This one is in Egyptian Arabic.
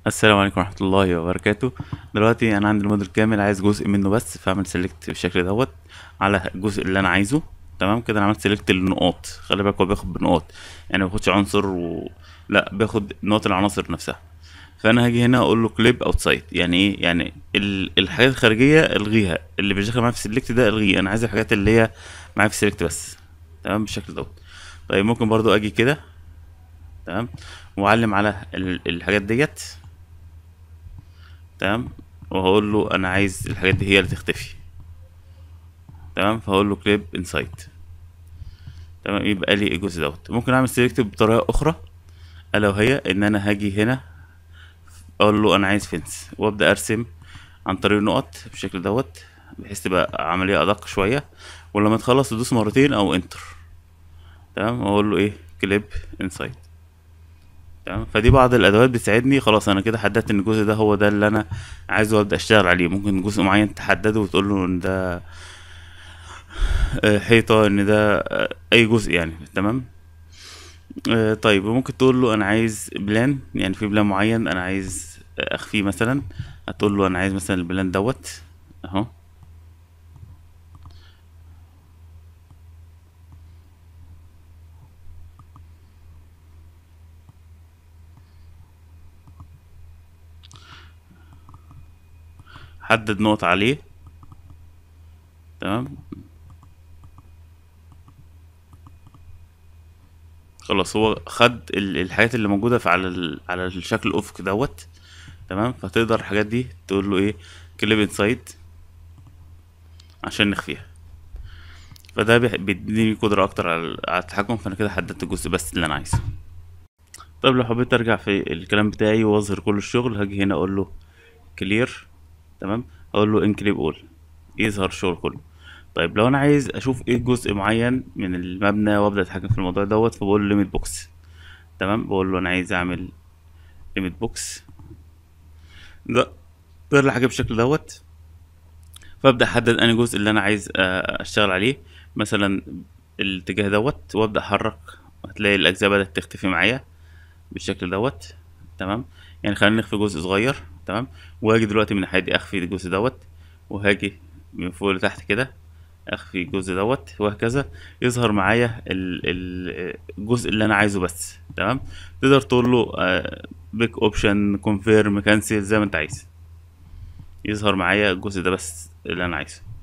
السلام عليكم ورحمة الله وبركاته دلوقتي أنا عندي الموديل كامل عايز جزء منه بس فأعمل سيلكت بالشكل دوت على الجزء اللي أنا عايزه تمام كده أنا عملت سيلكت للنقاط خلي بالك هو بياخد بنقاط يعني ما بياخدش عنصر و... لا بياخد نقط العناصر نفسها فأنا هاجي هنا أقول له كليب أوتسايد يعني إيه يعني ال... الحاجات الخارجية الغيها اللي مش داخل معايا في السيلكت ده الغيه أنا عايز الحاجات اللي هي معايا في السيلكت بس تمام بالشكل دوت طيب ممكن برضو أجي كده تمام وأعلم على ال... الحاجات ديت تمام وهقول له انا عايز الحاجات دي هي اللي تختفي تمام فهقول له كليب انسايد تمام يبقى لي الجزء دوت ممكن اعمل سيلكت بطريقه اخرى الا وهي ان انا هاجي هنا اقول له انا عايز فينس وابدا ارسم عن طريق النقط بالشكل دوت بحيث تبقى عمليه ادق شويه ولما تخلص تدوس مرتين او انتر تمام واقول له ايه كليب انسايد تمام فدي بعض الادوات بتساعدني خلاص انا كده حددت ان الجزء ده هو ده اللي انا عايزه ابدا اشتغل عليه ممكن جزء معين تحدده وتقول له ان ده آه، حيطه ان ده آه، اي جزء يعني تمام آه، طيب ممكن تقول له انا عايز بلان يعني في بلان معين انا عايز اخفيه مثلا هتقول له انا عايز مثلا البلان دوت اهو حدد نقط عليه تمام خلاص هو خد ال- الحاجات اللي موجودة في على ال... على الشكل الأفقي دوت تمام فتقدر الحاجات دي تقول له ايه كليب انسايد عشان نخفيها فده بيح- بيديني قدرة أكتر على على التحكم فأنا كده حددت الجزء بس اللي أنا عايزه طيب لو حبيت أرجع في الكلام بتاعي وأظهر كل الشغل هاجي هنا أقول له كلير تمام أقول له انكليب أول يظهر الشغل كله طيب لو انا عايز اشوف ايه جزء معين من المبنى وابدا اتحكم في الموضوع دوت فبقول له ليميت بوكس تمام بقول له انا عايز اعمل ليميت بوكس ده ظهر لي حاجه بالشكل دوت فابدا احدد انهي جزء اللي انا عايز آه، اشتغل عليه مثلا الاتجاه دوت وابدا احرك هتلاقي الاجزاء بدات تختفي معايا بالشكل دوت تمام يعني خلينا نخفي جزء صغير تمام وهاجي دلوقتي من الناحيه دي اخفي الجزء دوت وهاجي من فوق لتحت كده اخفي الجزء دوت وهكذا يظهر معايا ال- ال- الجزء اللي انا عايزه بس تمام تقدر تقول له بيك اوبشن كونفيرم كانسل زي ما انت عايز يظهر معايا الجزء ده بس اللي انا عايزه